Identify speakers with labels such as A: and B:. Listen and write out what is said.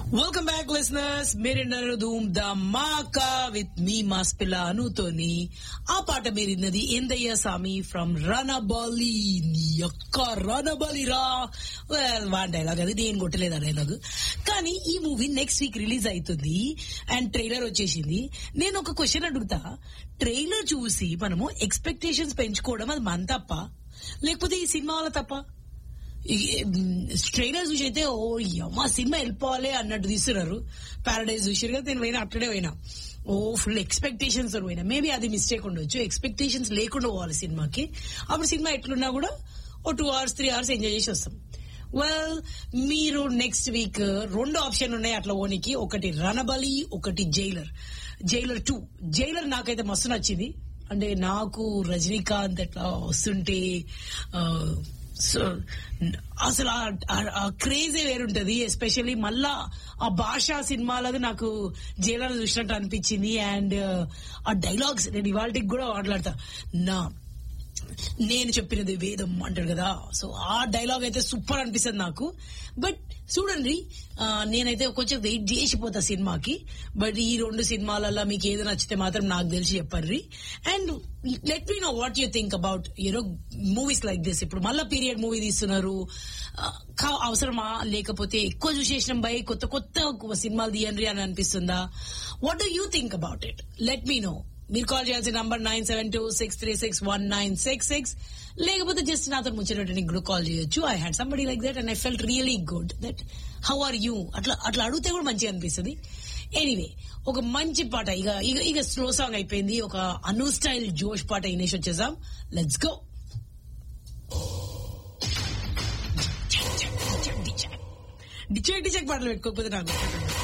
A: welcome back listeners మీరిన్నారు ధూమ్ the మాకా with me mass పిల్ల అనుతోని ఆ పాట మీరిన్నది ఏందయ్యా సామి ఫ్రమ్ రణబలి నీ యొక్క రణబలి రా వన్ డైలాగ్ అది నేను కొట్టలేదు ఆ డైలాగ్ కానీ ఈ మూవీ నెక్స్ట్ వీక్ రిలీజ్ అవుతుంది అండ్ ట్రైలర్ వచ్చేసింది నేను ఒక క్వశ్చన్ అడుగుతా ట్రైలర్ చూసి మనము ఎక్స్పెక్టేషన్స్ పెంచుకోవడం అది మన తప్ప లేకపోతే ఈ సినిమా వాళ్ళ తప్ప ట్రైలర్ చూసి అయితే ఓ యమ్మా సినిమా వెళ్ళిపోవాలి అన్నట్టు తీస్తున్నారు పారడైజ్ చూసారు కదా నేను పోయినా అట్లనే పోయినా ఓ ఫుల్ ఎక్స్పెక్టేషన్స్ పోయినా మేబీ అది మిస్టేక్ ఉండొచ్చు ఎక్స్పెక్టేషన్స్ లేకుండా పోవాలి సినిమాకి అప్పుడు సినిమా ఎట్లున్నా కూడా ఓ two hours three hours enjoy చేసి వస్తాం వెల్ మీరు నెక్స్ట్ వీక్ రెండు ఆప్షన్ ఉన్నాయి అట్లా ఓనికి ఒకటి రణబలి ఒకటి జైలర్ జైలర్ టూ జైలర్ నాకైతే మస్తు నచ్చింది అంటే నాకు రజనీకాంత్ అట్లా వస్తుంటే ఆ, సో అసలు ఆ క్రేజే వేరుంటది ఎస్పెషల్లీ మళ్ళా ఆ భాష సినిమాలది నాకు జైలర్ చూసినట్టు అనిపించింది అండ్ ఆ డైలాగ్స్ నేను ఇవాళకి కూడా మాట్లాడతా నా నేను చెప్పినది వేదం అంటాడు కదా సో ఆ డైలాగ్ అయితే సూపర్ అనిపిస్తుంది నాకు బట్ చూడండి ఆ, నేనైతే కొంచెం వెయిట్ చేసిపోతా సినిమాకి బట్ ఈ రెండు సినిమాలలో మీకు ఏది నచ్చితే మాత్రం నాకు తెలిసి చెప్పర్రి and let me know what you think about you know movies like this ఇప్పుడు మళ్ళా పీరియడ్ మూవీ తీస్తున్నారు ఆ, కా- అవసరమా లేకపోతే ఎక్కువ చూసేసిన బై కొత్త కొత్త సినిమాలు తీయండి అని అనిపిస్తుందా what do you think about it let me know మీరు కాల్ చేయాల్సిన number nine seven two six three six one nine six six లేకపోతే జస్ట్ నాతో ముచ్చట నీకు కూడా కాల్ చేయొచ్చు I had somebody like that and I felt really good that how are you అట్లా అట్లా అడిగితే కూడా మంచిగా అనిపిస్తుంది ఎనీవే ఒక మంచి పాట ఇక ఇక ఇక స్లో సాంగ్ అయిపోయింది ఒక అను స్టైల్ జోష్ పాట వినేసి వచ్చేసాం లెట్స్ గో డిచెక్ డిచెక్ పాటలు పెట్టుకోకపోతే నాకు